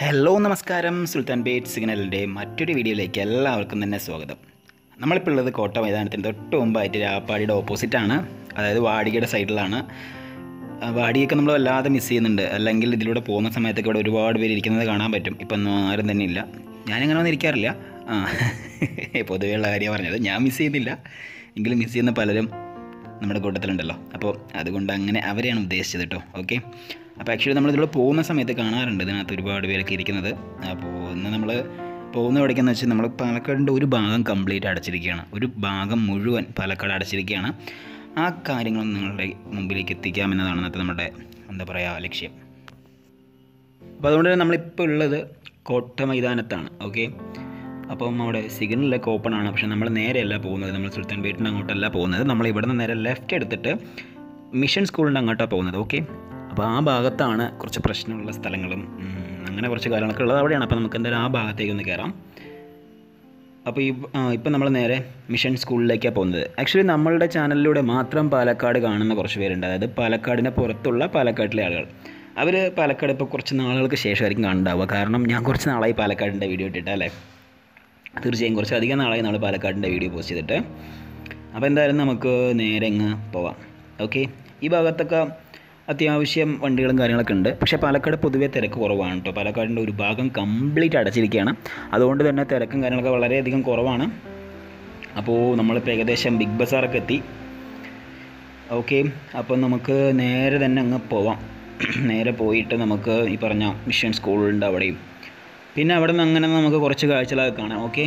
hello നമസ്കാരം സുൽത്താൻ ബേറ്റ് സിഗ്നലിൻ്റെ മറ്റൊരു വീഡിയോയിലേക്ക് എല്ലാവർക്കും തന്നെ സ്വാഗതം നമ്മളിപ്പോൾ ഉള്ളത് കോട്ട മൈതാനത്തിൻ്റെ തൊട്ട് മുമ്പായിട്ട് രാപ്പാടിയുടെ ഓപ്പോസിറ്റാണ് അതായത് വാടികയുടെ സൈഡിലാണ് ആ വാടിയൊക്കെ നമ്മൾ വല്ലാതെ മിസ് ചെയ്യുന്നുണ്ട് അല്ലെങ്കിൽ ഇതിലൂടെ പോകുന്ന സമയത്തൊക്കെ ഇവിടെ ഒരുപാട് പേര് ഇരിക്കുന്നത് കാണാൻ പറ്റും ഇപ്പം ഒന്നും ആരും തന്നെ ഇല്ല ഞാനിങ്ങനെ ഒന്നും ഇരിക്കാറില്ല ആ പൊതുവെയുള്ള കാര്യമാണ് പറഞ്ഞത് ഞാൻ മിസ് ചെയ്യുന്നില്ല എങ്കിലും മിസ് ചെയ്യുന്ന പലരും നമ്മുടെ കൂട്ടത്തിലുണ്ടല്ലോ അപ്പോൾ അതുകൊണ്ട് അങ്ങനെ അവരെയാണ് ഉദ്ദേശിച്ചത് കേട്ടോ ഓക്കെ അപ്പോൾ ആക്ച്വലി നമ്മൾ ഇതിലൂടെ പോകുന്ന സമയത്ത് കാണാറുണ്ട് ഇതിനകത്ത് ഒരുപാട് പേരൊക്കെ ഇരിക്കുന്നത് അപ്പോൾ ഇന്ന് നമ്മൾ പോകുന്ന എവിടേക്കെന്ന് വെച്ചാൽ നമ്മൾ പാലക്കാടിൻ്റെ ഒരു ഭാഗം കംപ്ലീറ്റ് അടച്ചിരിക്കുകയാണ് ഒരു ഭാഗം മുഴുവൻ പാലക്കാട് അടച്ചിരിക്കുകയാണ് ആ കാര്യങ്ങൾ നിങ്ങളുടെ മുമ്പിലേക്ക് എത്തിക്കാമെന്നതാണ് ഇന്നത്തെ നമ്മുടെ എന്താ പറയുക ലക്ഷ്യം അപ്പോൾ അതുകൊണ്ട് തന്നെ നമ്മളിപ്പോൾ ഉള്ളത് കോട്ട മൈതാനത്താണ് ഓക്കെ അപ്പം അവിടെ സിഗ്നലൊക്കെ ഓപ്പൺ ആണ് പക്ഷേ നമ്മൾ നേരെയല്ല പോകുന്നത് നമ്മൾ സുൽത്താൻ ബേറ്റിൻ്റെ അങ്ങോട്ടല്ല പോകുന്നത് നമ്മൾ ഇവിടെ നിന്ന് നേരെ ലെഫ്റ്റ് എടുത്തിട്ട് മിഷൻ സ്കൂളിൻ്റെ അങ്ങോട്ടാണ് പോകുന്നത് ഓക്കെ അപ്പോൾ ആ ഭാഗത്താണ് കുറച്ച് പ്രശ്നമുള്ള സ്ഥലങ്ങളും ഉം, അങ്ങനെ കുറച്ച് കാര്യങ്ങളൊക്കെ ഉള്ളത് അവിടെയാണ് അപ്പോൾ നമുക്ക് എന്തായാലും ആ ഭാഗത്തേക്ക് ഒന്ന് കയറാം അപ്പോൾ ഈ ഇപ്പം നമ്മൾ നേരെ മിഷൻ സ്കൂളിലേക്കാണ് പോകുന്നത് ആക്ച്വലി നമ്മളുടെ ചാനലിലൂടെ മാത്രം പാലക്കാട് കാണുന്ന കുറച്ച് പേരുണ്ട് അതായത് പാലക്കാടിന് പുറത്തുള്ള പാലക്കാട്ടിലെ ആളുകൾ അവർ പാലക്കാട് ഇപ്പോൾ കുറച്ച് നാളുകൾക്ക് ശേഷമായിരിക്കും കാണുന്നുണ്ടാവുക കാരണം ഞാൻ കുറച്ച് നാളായി പാലക്കാടിൻ്റെ വീഡിയോ ഇട്ടിട്ട് അല്ലേ തീർച്ചയായും കുറച്ച് അധികം നാളായി നമ്മൾ പാലക്കാടിൻ്റെ വീഡിയോ പോസ്റ്റ് ചെയ്തിട്ട് അപ്പോൾ എന്തായാലും നമുക്ക് നേരെ അങ്ങ് പോവാം ഓക്കെ ഈ ഭാഗത്തൊക്കെ അത്യാവശ്യം വണ്ടികളും കാര്യങ്ങളൊക്കെ ഉണ്ട് പക്ഷേ പാലക്കാട് പൊതുവേ തിരക്ക് കുറവാണ് കേട്ടോ പാലക്കാടിൻ്റെ ഒരു ഭാഗം കംപ്ലീറ്റ് അടച്ചിരിക്കുകയാണ് അതുകൊണ്ട് തന്നെ തിരക്കും കാര്യങ്ങളൊക്കെ വളരെയധികം കുറവാണ് അപ്പോൾ നമ്മളിപ്പോൾ ഏകദേശം ബിഗ് ബസാറൊക്കെ എത്തി ഓക്കെ അപ്പോൾ നമുക്ക് നേരെ തന്നെ അങ്ങ് പോവാം നേരെ പോയിട്ട് നമുക്ക് ഈ പറഞ്ഞ മിഷൻ സ്കൂളുണ്ട് അവിടെയും പിന്നെ അവിടെ നിന്ന് അങ്ങനെ നമുക്ക് കുറച്ച് കാഴ്ചകളൊക്കെ കാണാം ഓക്കെ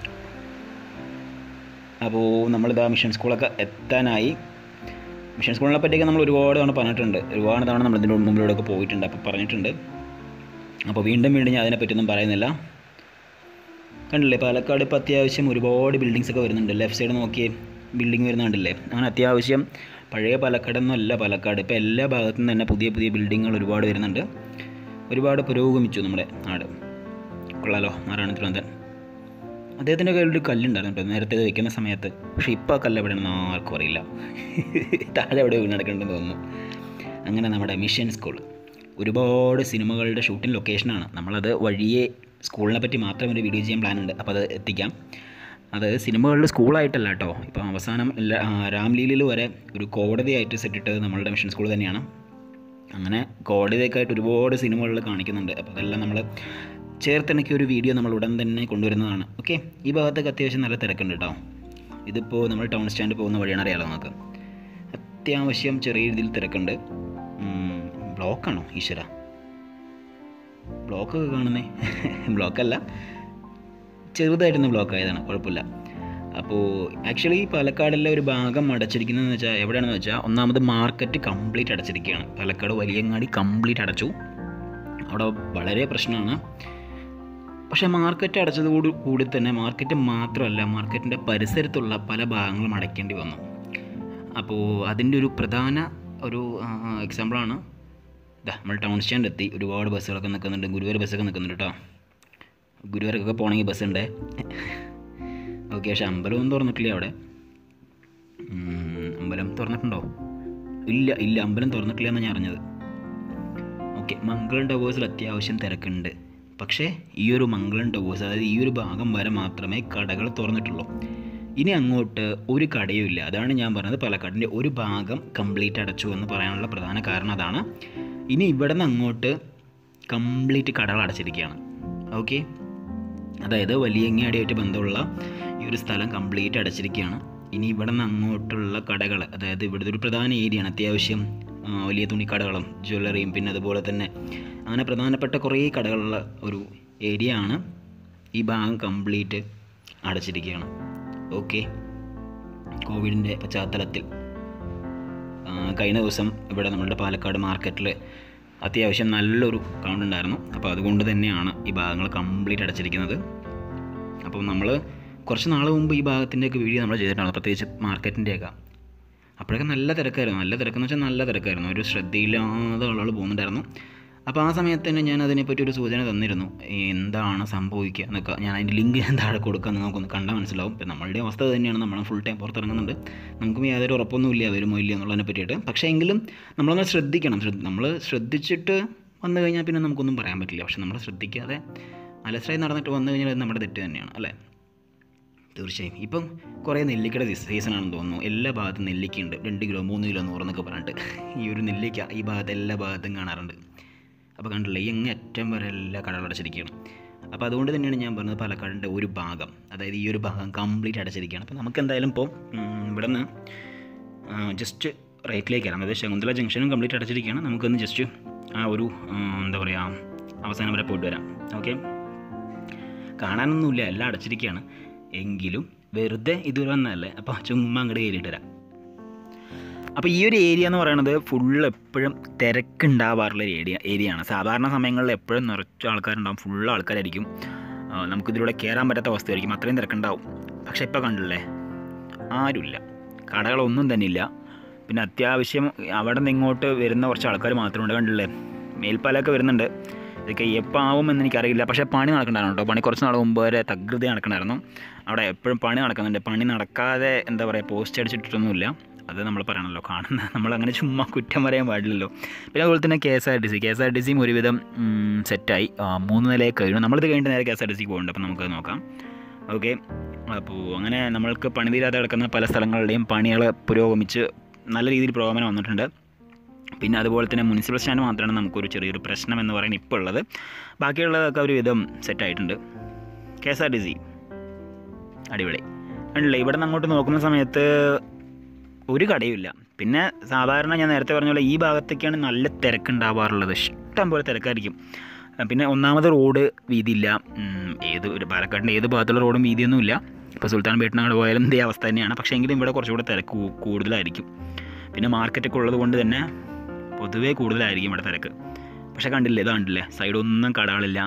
അപ്പോൾ നമ്മളിതാ മിഷൻ സ്കൂളൊക്കെ എത്താനായി മിഷൻ സ്കൂളിനെ പറ്റിയൊക്കെ നമ്മൾ ഒരുപാട് തവണ പറഞ്ഞിട്ടുണ്ട് ഒരുപാട് തവണ നമ്മൾ ഇതിൻ്റെ മുമ്പിലൂടെയൊക്കെ പോയിട്ടുണ്ട് അപ്പോൾ പറഞ്ഞിട്ടുണ്ട് അപ്പോൾ വീണ്ടും വീണ്ടും ഞാൻ അതിനെപ്പറ്റിയൊന്നും പറയുന്നില്ല കണ്ടില്ലേ പാലക്കാട് ഇപ്പോൾ അത്യാവശ്യം ഒരുപാട് ബിൽഡിങ്സ് ഒക്കെ വരുന്നുണ്ട് ലെഫ്റ്റ് സൈഡ് നോക്കിയേ ബിൽഡിംഗ് വരുന്നുണ്ടല്ലേ അങ്ങനെ അത്യാവശ്യം പഴയ പാലക്കാടൊന്നും അല്ല പാലക്കാട് ഇപ്പോൾ എല്ലാ ഭാഗത്തു നിന്ന് തന്നെ പുതിയ പുതിയ ബിൽഡിങ്ങുകൾ ഒരുപാട് വരുന്നുണ്ട് ഒരുപാട് പുരോഗമിച്ചു നമ്മുടെ നാട് കൊള്ളാലോ നാരായണ തിരുവനന്തപുരം അദ്ദേഹത്തിൻ്റെ കയ്യിൽ ഒരു കല്ലുണ്ടായിരുന്നു കേട്ടോ നേരത്തെ ഇത് വെക്കുന്ന സമയത്ത് പക്ഷേ ഇപ്പോൾ ആ കല്ല് എവിടെയാണെന്ന് ആർക്കും അറിയില്ല താഴെ എവിടെ വീണ് നടക്കുന്നുണ്ടെന്ന് തോന്നുന്നു അങ്ങനെ നമ്മുടെ മിഷൻ സ്കൂൾ ഒരുപാട് സിനിമകളുടെ ഷൂട്ടിംഗ് ലൊക്കേഷനാണ് നമ്മളത് വഴിയെ സ്കൂളിനെ പറ്റി മാത്രം ഒരു വീഡിയോ ചെയ്യാൻ പ്ലാൻ ഉണ്ട് അപ്പോൾ അത് എത്തിക്കാം അത് സിനിമകളുടെ സ്കൂളായിട്ടല്ല കേട്ടോ ഇപ്പോൾ അവസാനം ല- ആ, രാംലീലയിൽ വരെ ഒരു കോടതിയായിട്ട് സെറ്റിട്ടത് നമ്മളുടെ മിഷൻ സ്കൂൾ തന്നെയാണ് അങ്ങനെ കോടതിയൊക്കെ ആയിട്ട് ഒരുപാട് സിനിമകളിൽ കാണിക്കുന്നുണ്ട് അപ്പോൾ അതെല്ലാം നമ്മൾ ചേർത്തിണക്കി ഒരു വീഡിയോ നമ്മൾ ഉടൻ തന്നെ കൊണ്ടുവരുന്നതാണ് ഓക്കെ ഈ ഭാഗത്തൊക്കെ അത്യാവശ്യം നല്ല തിരക്കുണ്ട് കേട്ടോ ഇതിപ്പോൾ നമ്മൾ ടൗൺ സ്റ്റാൻഡ് പോകുന്ന വഴിയാണ് അറിയാലോ നമുക്ക് അത്യാവശ്യം ചെറിയ രീതിയിൽ തിരക്കുണ്ട് ഉം, ബ്ലോക്കാണോ ഈശ്വര ബ്ലോക്കൊക്കെ കാണുന്നേ ബ്ലോക്കല്ല ചെറുതായിട്ടൊന്ന് ബ്ലോക്ക് ആയതാണ് കുഴപ്പമില്ല അപ്പോൾ ആക്ച്വലി പാലക്കാടിലെ ഒരു ഭാഗം അടച്ചിരിക്കുന്നതെന്ന് വെച്ചാൽ എവിടെയാണെന്ന് വെച്ചാൽ ഒന്നാമത് മാർക്കറ്റ് കംപ്ലീറ്റ് അടച്ചിരിക്കുകയാണ് പാലക്കാട് വലിയങ്ങാടി കംപ്ലീറ്റ് അടച്ചു അവിടെ വളരെ പ്രശ്നമാണ് പക്ഷേ മാർക്കറ്റ് അടച്ചതോട് കൂടി തന്നെ മാർക്കറ്റ് മാത്രമല്ല മാർക്കറ്റിൻ്റെ പരിസരത്തുള്ള പല ഭാഗങ്ങളും അടയ്ക്കേണ്ടി വന്നു അപ്പോൾ അതിൻ്റെ ഒരു പ്രധാന ഒരു എക്സാമ്പിളാണ് ഇതാ നമ്മൾ ടൗൺ സ്റ്റാൻഡ് എത്തി ഒരുപാട് ബസ്സുകളൊക്കെ നിൽക്കുന്നുണ്ട് ഗുരുവായൂർ ബസ്സൊക്കെ നിൽക്കുന്നുണ്ട് കേട്ടോ ഗുരുവായൂർക്കൊക്കെ പോകണമെങ്കിൽ ബസ്സുണ്ട് ഓക്കെ പക്ഷെ അമ്പലമൊന്നും തുറന്നിട്ടില്ല അവിടെ ഉം, അമ്പലം തുറന്നിട്ടുണ്ടോ ഇല്ല ഇല്ല അമ്പലം തുറന്നിട്ടില്ല എന്നാണ് ഞാൻ അറിഞ്ഞത് ഓക്കെ മംഗളം ടവേഴ്സിൽ അത്യാവശ്യം തിരക്കുണ്ട് പക്ഷേ ഈ ഒരു മംഗളം ടവേഴ്സ് അതായത് ഈ ഒരു ഭാഗം വരെ മാത്രമേ കടകൾ തുറന്നിട്ടുള്ളൂ ഇനി അങ്ങോട്ട് ഒരു കടയും ഇല്ല അതാണ് ഞാൻ പറഞ്ഞത് പാലക്കാടിൻ്റെ ഒരു ഭാഗം കംപ്ലീറ്റ് അടച്ചു എന്ന് പറയാനുള്ള പ്രധാന കാരണം അതാണ് ഇനി ഇവിടെ നിന്ന് അങ്ങോട്ട് കംപ്ലീറ്റ് കടകൾ അടച്ചിരിക്കുകയാണ് ഓക്കെ അതായത് വലിയങ്ങാടിയായിട്ട് ബന്ധമുള്ള ഈ ഒരു സ്ഥലം കംപ്ലീറ്റ് അടച്ചിരിക്കുകയാണ് ഇനി ഇവിടെ നിന്ന് അങ്ങോട്ടുള്ള കടകൾ അതായത് ഇവിടുത്തെ ഒരു പ്രധാന ഏരിയയാണ് അത്യാവശ്യം ആ, വലിയ തുണിക്കടകളും ജ്വല്ലറിയും പിന്നെ അതുപോലെ തന്നെ അങ്ങനെ പ്രധാനപ്പെട്ട കുറേ കടകളുള്ള ഒരു ഏരിയ ആണ് ഈ ഭാഗം കംപ്ലീറ്റ് അടച്ചിരിക്കുകയാണ് ഓക്കെ കോവിഡിൻ്റെ പശ്ചാത്തലത്തിൽ ആ, കഴിഞ്ഞ ദിവസം ഇവിടെ നമ്മുടെ പാലക്കാട് മാർക്കറ്റിൽ അത്യാവശ്യം നല്ലൊരു കൗണ്ട് ഉണ്ടായിരുന്നു അപ്പോൾ അതുകൊണ്ട് തന്നെയാണ് ഈ ഭാഗങ്ങൾ കംപ്ലീറ്റ് അടച്ചിരിക്കുന്നത് അപ്പോൾ നമ്മൾ കുറച്ച് നാൾ മുമ്പ് ഈ ഭാഗത്തിൻ്റെയൊക്കെ വീഡിയോ നമ്മൾ ചെയ്തിട്ടാണ് പ്രത്യേകിച്ച് മാർക്കറ്റിൻ്റെയൊക്കെ അപ്പോഴൊക്കെ നല്ല തിരക്കായിരുന്നു നല്ല തിരക്കെന്ന് വെച്ചാൽ നല്ല തിരക്കായിരുന്നു ഒരു ശ്രദ്ധയില്ലാതെ ആളുകൾ പോകുന്നുണ്ടായിരുന്നു അപ്പോൾ ആ സമയത്ത് തന്നെ ഞാൻ അതിനെപ്പറ്റി ഒരു സൂചന തന്നിരുന്നു ഈ എന്താണ് സംഭവിക്കുക എന്നൊക്കെ ഞാൻ അതിൻ്റെ ലിങ്ക് ഞാൻ താഴെ കൊടുക്കാം നിങ്ങൾക്കൊന്ന് കണ്ടാൽ മനസ്സിലാവും ഇപ്പം നമ്മളുടെ അവസ്ഥ അത് തന്നെയാണ് നമ്മൾ ഫുൾ ടൈം പുറത്തിറങ്ങുന്നുണ്ട് നമുക്കും യാതൊരു ഉറപ്പൊന്നുമില്ല വരുമോ ഇല്ല എന്നുള്ളതിനെ പറ്റിയിട്ട് പക്ഷേ എങ്കിലും നമ്മളൊന്ന് ശ്രദ്ധിക്കണം ശ്രദ്ധ നമ്മൾ ശ്രദ്ധിച്ചിട്ട് വന്നു കഴിഞ്ഞാൽ പിന്നെ നമുക്കൊന്നും പറയാൻ പറ്റില്ല പക്ഷെ നമ്മൾ ശ്രദ്ധിക്കാതെ അലസറായി നടന്നിട്ട് വന്നു കഴിഞ്ഞാൽ അത് നമ്മുടെ തെറ്റ് തന്നെയാണ് അല്ലേ തീർച്ചയായും ഇപ്പം കുറേ നെല്ലിക്കയുടെ സീസണാണെന്ന് തോന്നുന്നു എല്ലാ ഭാഗത്തും നെല്ലിക്കയുണ്ട് രണ്ട് കിലോ മൂന്ന് കിലോ നൂറെന്നൊക്കെ പറഞ്ഞിട്ട് ഈ ഒരു നെല്ലിക്ക ഈ ഭാഗത്ത് എല്ലാ ഭാഗത്തും കാണാറുണ്ട് അപ്പോൾ കണ്ടില്ലേ ഈ അങ്ങ് അറ്റം വരെ എല്ലാ കടകളും അടച്ചിരിക്കുകയാണ് അപ്പോൾ അതുകൊണ്ട് തന്നെയാണ് ഞാൻ പറഞ്ഞത് പാലക്കാടിൻ്റെ ഒരു ഭാഗം അതായത് ഈ ഒരു ഭാഗം കംപ്ലീറ്റ് അടച്ചിരിക്കുകയാണ് അപ്പോൾ നമുക്ക് എന്തായാലും ഇപ്പോൾ ഇവിടെ നിന്ന് ജസ്റ്റ് റൈറ്റിലേക്ക് വരാം അതായത് ശകുന്തള ജംഗ്ഷനും കംപ്ലീറ്റ് അടച്ചിരിക്കുകയാണ് നമുക്കൊന്ന് ജസ്റ്റ് ആ ഒരു ആ, എന്താ പറയുക അവസാനം വരെ പോയിട്ട് വരാം ഓക്കെ കാണാനൊന്നുമില്ല എല്ലാം അടച്ചിരിക്കുകയാണ് എങ്കിലും വെറുതെ ഇതുവരെ വന്നതല്ലേ അപ്പോൾ ചുമ്മാ അങ്ങോട്ട് കയറിയിട്ട് വരാം അപ്പോൾ ഈ ഒരു ഏരിയ എന്ന് പറയുന്നത് ഫുൾ എപ്പോഴും തിരക്കുണ്ടാവാറുള്ള ഒരു ഏരിയ ഏരിയയാണ് സാധാരണ സമയങ്ങളിൽ എപ്പോഴും നിറച്ച ആൾക്കാരുണ്ടാവും ഫുൾ ആൾക്കാരായിരിക്കും ആ, നമുക്കിതിലൂടെ കയറാൻ പറ്റാത്ത അവസ്ഥയായിരിക്കും അത്രയും തിരക്കുണ്ടാവും പക്ഷേ ഇപ്പോൾ കണ്ടില്ലേ ആരുമില്ല കടകളൊന്നും തന്നെ ഇല്ല പിന്നെ അത്യാവശ്യം അവിടെ നിന്ന് ഇങ്ങോട്ട് വരുന്ന കുറച്ച് ആൾക്കാർ മാത്രമുണ്ട് കണ്ടില്ലേ മേൽപ്പാലൊക്കെ വരുന്നുണ്ട് ഇതൊക്കെ എപ്പോൾ ആവുമെന്ന് എനിക്കറിയില്ല പക്ഷേ പണി നടക്കണ്ടായിരുന്നു കേട്ടോ പണി കുറച്ച് നാൾ മുമ്പ് വരെ തകൃതി നടക്കണമായിരുന്നു അവിടെ എപ്പോഴും പണി നടക്കുന്നുണ്ട് പണി നടക്കാതെ എന്താ പറയുക പോസ്റ്റ് അടിച്ചിട്ടൊന്നുമില്ല അത് നമ്മൾ പറയണമല്ലോ കാണുന്ന നമ്മൾ അങ്ങനെ ചുമ്മാ കുറ്റം പറയാൻ പാടില്ലല്ലോ പിന്നെ അതുപോലെ തന്നെ K S R T C K S R T സിയും ഒരുവിധം ഉം, സെറ്റായി ആ, മൂന്ന് നിലയെ കഴിഞ്ഞു നമ്മളിത് കഴിഞ്ഞിട്ട് നേരെ കെ എസ് ആർ ടി സിക്ക് പോകുന്നുണ്ട് അപ്പോൾ നമുക്ക് നോക്കാം ഓക്കെ അപ്പോൾ അങ്ങനെ നമ്മൾക്ക് പണി തീരാതെ കിടക്കുന്ന പല സ്ഥലങ്ങളുടെയും പണികൾ പുരോഗമിച്ച് നല്ല രീതിയിൽ പുരോഗമനം വന്നിട്ടുണ്ട് പിന്നെ അതുപോലെ തന്നെ മുനിസിപ്പൽ സ്റ്റാൻഡ് മാത്രമാണ് നമുക്കൊരു ചെറിയൊരു പ്രശ്നം എന്ന് പറയുന്നത് ഇപ്പോൾ ഉള്ളത് ബാക്കിയുള്ളതൊക്കെ ഒരു വിധം സെറ്റായിട്ടുണ്ട് K S R T C അടിപൊളി കണ്ടില്ലേ ഇവിടെ നിന്ന് അങ്ങോട്ട് നോക്കുന്ന സമയത്ത് ഒരു കടയുമില്ല പിന്നെ സാധാരണ ഞാൻ നേരത്തെ പറഞ്ഞ പോലെ ഈ ഭാഗത്തൊക്കെയാണ് നല്ല തിരക്കുണ്ടാവാറുള്ളത് ഇഷ്ടം പോലെ തിരക്കായിരിക്കും ആ, പിന്നെ ഒന്നാമത് റോഡ് വീതിയില്ല ഉം, ഏത് ഒരു പാലക്കാടിൻ്റെ ഏത് ഭാഗത്തുള്ള റോഡും വീതിയൊന്നുമില്ല ഇപ്പോൾ സുൽത്താൻ പേട്ടിനങ്ങോട്ട് പോയാലും ഇതേ അവസ്ഥ തന്നെയാണ് പക്ഷേ എങ്കിലും ഇവിടെ കുറച്ചുകൂടെ തിരക്ക് കൂ- കൂടുതലായിരിക്കും പിന്നെ മാർക്കറ്റൊക്കെ ഉള്ളത് കൊണ്ട് തന്നെ പൊതുവേ കൂടുതലായിരിക്കും ഇവിടെ തിരക്ക് പക്ഷേ കണ്ടില്ലേ ഇത് കണ്ടില്ലേ സൈഡൊന്നും കടകളില്ല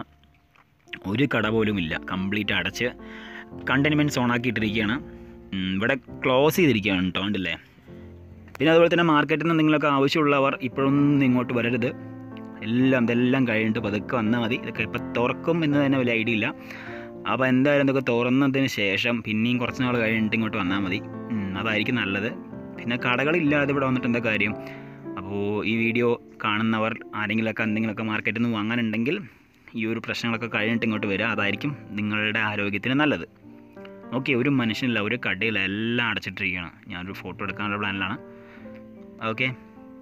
ഒരു കട പോലും ഇല്ല കംപ്ലീറ്റ് അടച്ച് കണ്ടെയ്ൻമെൻറ്റ് സോണാക്കിയിട്ടിരിക്കുകയാണ് ഉം, ഇവിടെ ക്ലോസ് ചെയ്തിരിക്കുകയാണ് കേട്ടോ കണ്ടില്ലേ പിന്നെ അതുപോലെ തന്നെ മാർക്കറ്റിൽ നിന്ന് എന്തെങ്കിലുമൊക്കെ ആവശ്യമുള്ളവർ ഇപ്പോഴൊന്നും ഇങ്ങോട്ട് വരരുത് എല്ലാം ഇതെല്ലാം കഴിഞ്ഞിട്ട് പതുക്കെ വന്നാൽ മതി ഇതൊക്കെ ഇപ്പം തുറക്കും എന്ന് തന്നെ വലിയ ഐഡിയ ഇല്ല അപ്പോൾ എന്തായാലും ഇതൊക്കെ തുറന്നതിന് ശേഷം പിന്നെയും കുറച്ച് നാൾ കഴിഞ്ഞിട്ട് ഇങ്ങോട്ട് വന്നാൽ മതി ഉം, അതായിരിക്കും നല്ലത് പിന്നെ കടകളില്ലാതെ ഇവിടെ വന്നിട്ട് എന്താ കാര്യം അപ്പോൾ ഈ വീഡിയോ കാണുന്നവർ ആരെങ്കിലുമൊക്കെ എന്തെങ്കിലുമൊക്കെ മാർക്കറ്റിൽ നിന്ന് വാങ്ങാനുണ്ടെങ്കിൽ ഈ ഒരു പ്രശ്നങ്ങളൊക്കെ കഴിഞ്ഞിട്ട് ഇങ്ങോട്ട് വരിക അതായിരിക്കും നിങ്ങളുടെ ആരോഗ്യത്തിന് നല്ലത് ഓക്കെ ഒരു മനുഷ്യനില്ല ഒരു കടയില്ല എല്ലാം അടച്ചിട്ടിരിക്കുകയാണ് ഞാനൊരു ഫോട്ടോ എടുക്കാനുള്ള പ്ലാനിലാണ് ഓക്കെ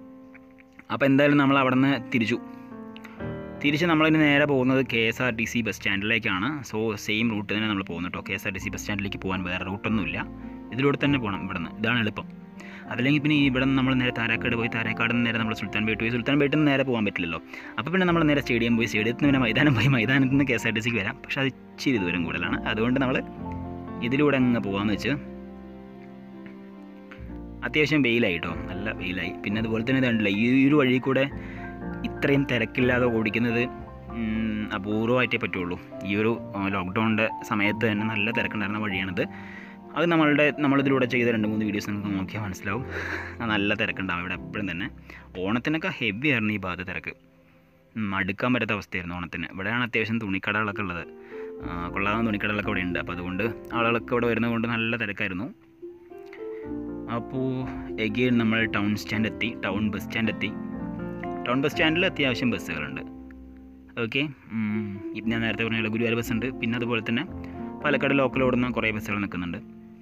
അപ്പോൾ എന്തായാലും നമ്മൾ അവിടെ നിന്ന് തിരിച്ചു തിരിച്ച് നമ്മളിനി നേരെ പോകുന്നത് K S R T C bus സ്റ്റാൻഡിലേക്കാണ് സോ സെയിം റൂട്ട് തന്നെ നമ്മൾ പോകുന്നു കേട്ടോ K S R T C bus സ്റ്റാൻഡിലേക്ക് പോകാൻ വേറെ റൂട്ടൊന്നുമില്ല ഇതിലൂടെ തന്നെ പോകണം ഇവിടെ നിന്ന് ഇതാണ് എളുപ്പം അതല്ലെങ്കിൽ പിന്നെ ഇവിടെ നിന്ന് നമ്മൾ നേരെ താരാക്കാട് പോയി താരാക്കാട് നിന്ന് നേരെ നമ്മൾ സുൽത്താൻ ബേട്ട് പോയി സുൽത്താൻ ബേട്ടിൽ നിന്ന് നേരെ പോകാൻ പറ്റില്ലല്ലോ അപ്പോൾ പിന്നെ നമ്മൾ നേരെ സ്റ്റേഡിയം പോയി സ്റ്റേഡിയത്തിൽ നിന്ന് പിന്നെ മൈതാനം പോയി മൈതാനത്ത് നിന്ന് കെ എസ് ആർ ടി സിക്ക് വരാം പക്ഷേ അത് ഇച്ചിരി ദൂരം കൂടുതലാണ് അതുകൊണ്ട് നമ്മൾ ഇതിലൂടെ അങ്ങ് പോകാമെന്ന് വെച്ച് അത്യാവശ്യം വെയിലായി കേട്ടോ നല്ല വെയിലായി പിന്നെ അതുപോലെ തന്നെ ഇതുണ്ടല്ലോ ഈ ഒരു വഴി കൂടെ ഇത്രയും തിരക്കില്ലാതെ ഓടിക്കുന്നത് ഉം, അപൂർവമായിട്ടേ പറ്റുള്ളൂ ഈ ഒരു ലോക്ക്ഡൗണിൻ്റെ സമയത്ത് തന്നെ നല്ല തിരക്കുണ്ടായിരുന്ന വഴിയാണിത് അത് നമ്മളുടെ നമ്മളിതിലൂടെ ചെയ്ത രണ്ട് മൂന്ന് വീഡിയോസ് നിങ്ങൾക്ക് നോക്കിയാൽ മനസ്സിലാവും ആ നല്ല തിരക്കുണ്ടാവും ഇവിടെ എപ്പോഴും തന്നെ ഓണത്തിനൊക്കെ ഹെവി ആയിരുന്നു ഈ ഭാഗത്ത് തിരക്ക് ഉം, അടുക്കാൻ പറ്റാത്ത അവസ്ഥയായിരുന്നു ഓണത്തിന് ഇവിടെയാണ് അത്യാവശ്യം തുണിക്കടകളൊക്കെ ഉള്ളത് ആ, കൊള്ളാവുന്ന തുണിക്കടകളൊക്കെ ഇവിടെ ഉണ്ട് അപ്പോൾ അതുകൊണ്ട് ആളുകളൊക്കെ ഇവിടെ വരുന്നത് കൊണ്ട് നല്ല തിരക്കായിരുന്നു അപ്പോൾ എഗെയിൻ നമ്മൾ ടൗൺ സ്റ്റാൻഡ് എത്തി ടൗൺ ബസ് സ്റ്റാൻഡ് എത്തി ടൗൺ ബസ് സ്റ്റാൻഡിൽ അത്യാവശ്യം ബസ്സുകളുണ്ട് ഓക്കെ ഇപ്പം ഞാൻ നേരത്തെ പറഞ്ഞ ഗുരുവായൂർ ബസ് ഉണ്ട് പിന്നെ അതുപോലെ തന്നെ പാലക്കാട് ലോക്കൽ ഓടുന്ന കുറേ ബസ്സുകൾ നിൽക്കുന്നുണ്ട്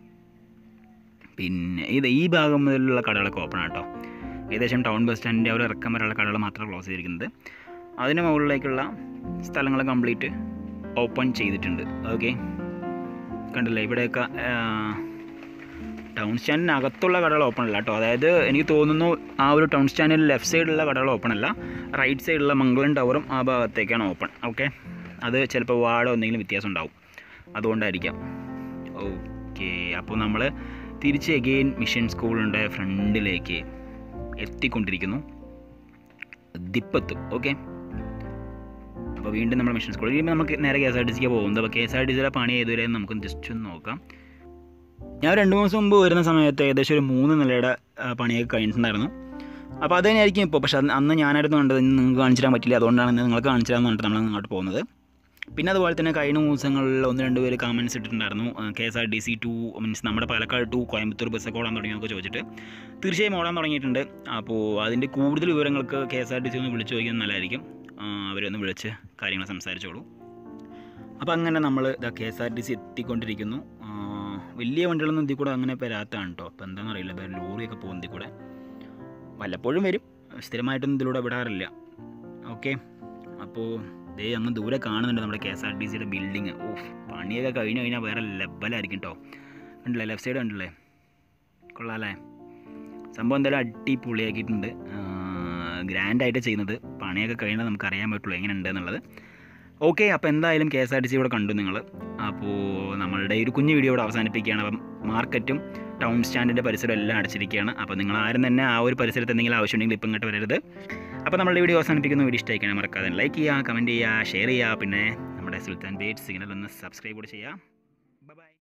പിന്നെ ഇത് ഈ ഭാഗം മുതലുള്ള കടകളൊക്കെ ഓപ്പൺ ആട്ടോ ഏകദേശം ടൗൺ ബസ് സ്റ്റാൻഡിൻ്റെ ഒരു ഇറക്കം വരെയുള്ള കടകൾ മാത്രം ക്ലോസ് ചെയ്തിരിക്കുന്നത് അതിന് മുകളിലേക്കുള്ള സ്ഥലങ്ങൾ കംപ്ലീറ്റ് ഓപ്പൺ ചെയ്തിട്ടുണ്ട് ഓക്കെ കണ്ടില്ലേ ഇവിടെയൊക്കെ ആ, ടൗൺ സ്റ്റാൻഡിനകത്തുള്ള കടകൾ ഓപ്പൺ അല്ല കേട്ടോ അതായത് എനിക്ക് തോന്നുന്നു ആ ഒരു ടൗൺ സ്റ്റാൻഡിൽ ലെഫ്റ്റ് സൈഡിലുള്ള കടകൾ ഓപ്പൺ അല്ല റൈറ്റ് സൈഡിലുള്ള മംഗളം ടവറും ആ ഭാഗത്തേക്കാണ് ഓപ്പൺ ഓക്കെ അത് ചിലപ്പോൾ വാടോ എന്തെങ്കിലും വ്യത്യാസം ഉണ്ടാവും അതുകൊണ്ടായിരിക്കാം ഓക്കെ അപ്പോൾ നമ്മൾ തിരിച്ച് എഗെയിൻ മിഷൻ സ്കൂളിൻ്റെ ഫ്രണ്ടിലേക്ക് എത്തിക്കൊണ്ടിരിക്കുന്നു ദിപ്പത്തും ഓക്കെ അപ്പോൾ വീണ്ടും നമ്മൾ മിഷൻ സ്കൂളിൽ ഇനി നമുക്ക് നേരെ കെ എസ് ആർ ടി സിക്ക് പോകുന്നത് അപ്പോൾ കെ എസ് ആർ ടി സിയിലെ പണി ഏതുവരെ നമുക്ക് ജസ്റ്റ് ഒന്ന് നോക്കാം ഞാൻ രണ്ട് മൂന്ന് ദിവസം മുമ്പ് വരുന്ന സമയത്ത് ഏകദേശം ഒരു മൂന്ന് നിലയുടെ ആ, പണിയൊക്കെ കഴിഞ്ഞിട്ടുണ്ടായിരുന്നു അപ്പോൾ അത് തന്നെയായിരിക്കും ഇപ്പോൾ പക്ഷേ അത് അന്ന് ഞാനായിരുന്നു കണ്ടത് ഇന്ന് നിങ്ങൾക്ക് കാണിച്ചു തരാൻ പറ്റില്ല അതുകൊണ്ടാണ് ഇന്ന് നിങ്ങൾക്ക് കാണിച്ചു തരാമെന്ന് പറഞ്ഞിട്ട് നമ്മൾ അങ്ങോട്ട് പോകുന്നത് പിന്നെ അതുപോലെ തന്നെ കഴിഞ്ഞ ദിവസങ്ങളിൽ ഒന്ന് രണ്ട് പേര് കമൻസ് ഇട്ടിട്ടുണ്ടായിരുന്നു K S R T C to means നമ്മുടെ പാലക്കാട് ടു കോയമ്പത്തൂർ ബസ്സൊക്കെ ഓടാൻ തുടങ്ങിയൊക്കെ ചോദിച്ചിട്ട് തീർച്ചയായും ഓടാൻ തുടങ്ങിയിട്ടുണ്ട് അപ്പോൾ അതിൻ്റെ കൂടുതൽ വിവരങ്ങൾക്ക് K S R T C ഒന്ന് വിളിച്ചു ചോദിക്കുന്നത് നല്ലതായിരിക്കും അവരൊന്ന് വിളിച്ച് കാര്യങ്ങൾ സംസാരിച്ചോളൂ അപ്പോൾ അങ്ങനെ നമ്മൾ ഇതാ K S R T C എത്തിക്കൊണ്ടിരിക്കുന്നു ആ, വലിയ വണ്ടികളൊന്നും ഇതിൽ കൂടെ അങ്ങനെ വരാത്തതാണ് കേട്ടോ അപ്പോൾ എന്താണെന്ന് അറിയില്ല ഇപ്പോൾ ലോറിയൊക്കെ പോകും ഇതിൽ കൂടെ വല്ലപ്പോഴും വരും സ്ഥിരമായിട്ടൊന്നും ഇതിലൂടെ വിടാറില്ല ഓക്കെ അപ്പോൾ ദേ അങ്ങ് ദൂരെ കാണുന്നുണ്ട് നമ്മുടെ കെ എസ് ആർ ടി സിയുടെ ബിൽഡിങ് ഓഫ് പണിയൊക്കെ കഴിഞ്ഞ് കഴിഞ്ഞാൽ വേറെ ലെവലായിരിക്കും കേട്ടോ ഉണ്ടല്ലേ ലെഫ്റ്റ് സൈഡ് ഉണ്ടല്ലേ കൊള്ളാമല്ലേ സംഭവം എന്തായാലും അടിപൊളിയാക്കിയിട്ടുണ്ട് ഗ്രാൻഡായിട്ട് ചെയ്യുന്നത് പണിയൊക്കെ കഴിഞ്ഞാൽ നമുക്ക് അറിയാൻ പറ്റുള്ളൂ എങ്ങനെയുണ്ട് എന്നുള്ളത് ഓക്കെ അപ്പോൾ എന്തായാലും K S R T C ഇവിടെ കണ്ടു നിങ്ങൾ അപ്പോൾ നമ്മളുടെ ഈ ഒരു കുഞ്ഞു വീഡിയോ ഇവിടെ അവസാനിപ്പിക്കുകയാണ് അപ്പം മാർക്കറ്റും ടൗൺ സ്റ്റാൻഡിൻ്റെ പരിസരം എല്ലാം അടച്ചിരിക്കുകയാണ് അപ്പോൾ നിങ്ങൾ ആരും തന്നെ ആ ഒരു പരിസരത്ത് എന്തെങ്കിലും ആവശ്യമുണ്ടെങ്കിൽ ഇപ്പം ഇങ്ങോട്ട് വരരുത് അപ്പോൾ നമ്മളുടെ വീഡിയോ അവസാനിപ്പിക്കുന്ന വീഡിയോ ഇഷ്ടമായിക്കാണ് മറക്കാതെ ലൈക്ക് ചെയ്യുക കമൻറ്റ് ചെയ്യുക ഷെയർ ചെയ്യുക പിന്നെ നമ്മുടെ സുൽത്താൻ ബേറ്റ് സിഗ്നൽ ഒന്ന് സബ്സ്ക്രൈബ് കൂടെ ചെയ്യുക ബൈ